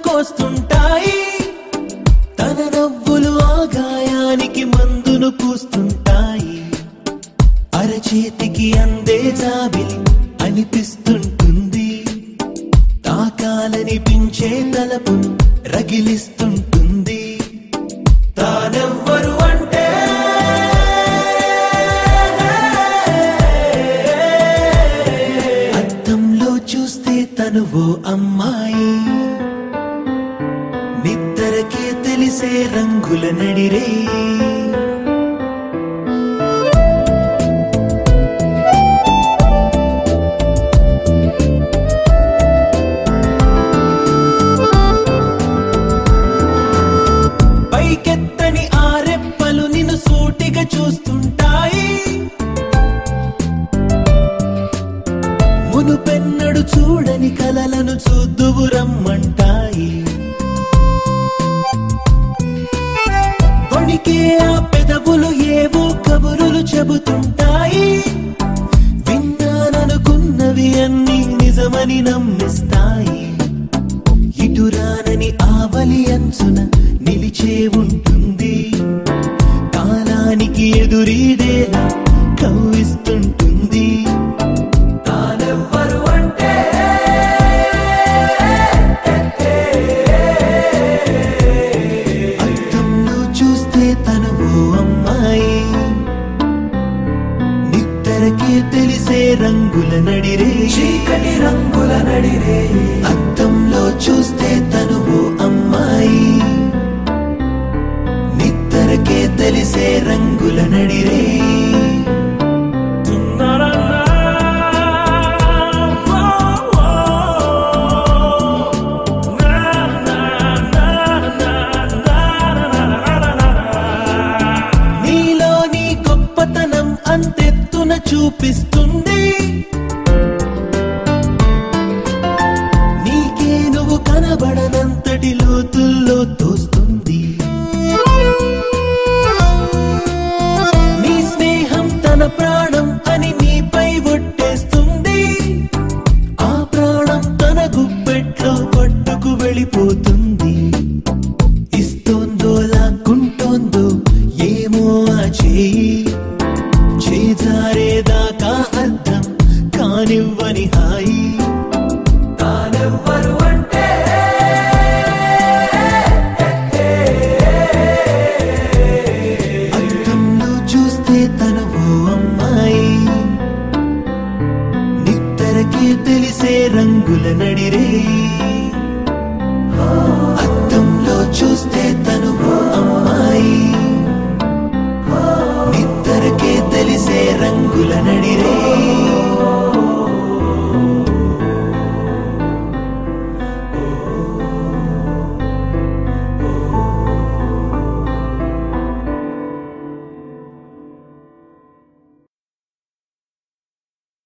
కోస్తుంటాయి తన నవ్వులు ఆ గాయానికి మందును పూస్తుంటాయి అరచేతికి అందే జాబిలి అనిపిస్తుంటుంది తాకాలనిపించే తలపును రగిలిస్తుంటుంది తానెవ్వరు అంటే అద్దంలో చూస్తే తను ఓ అమ్మాయి నిద్దరకే తెలిసే రంగుల నడిరే పైకెత్తని ఆరెప్పలు నిన్ను సూటిగా చూస్తుంటాయి మునుపెన్నడు చూడని కలలను చూద్దువు రమ్మంటాయి వణికే ఆ పెదవులు ఏవో కబురులు చెబుతుంటాయి విన్నాననుకున్నవి అన్ని నిజమని నమ్మిస్తాయి ఇటురానని ఆవలి అంచున నిలిచే ఉంటుంది కాలానికి ఎదురీడేలా కవ్విస్తుంటుంది తానెవ్వరు అంటే అద్దంలో చూస్తే తను ఓ అమ్మాయి నిద్దరకే తెలిసే రంగుల నడిరే చీకటి రంగుల నడిరే అద్దంలో చూస్తే తను ఓ అమ్మాయి నిద్దరకే తెలిసే రంగుల నడిరే నీలో నీ గొప్పతనం అంతెత్తున చూపిస్తుంది నీకే నువ్వు కనబడనంతటి లోతుల్లో తోస్తుంది నీ స్నేహం తన ప్రాణం అని నీపై ఒట్టేస్తుంది ఆ ప్రాణం తన గుప్పెట్లో పట్టుకు వెళ్ళిపోతుంది ఇస్తోందో లాక్కుంటోందో ఏమో ఆ చేయి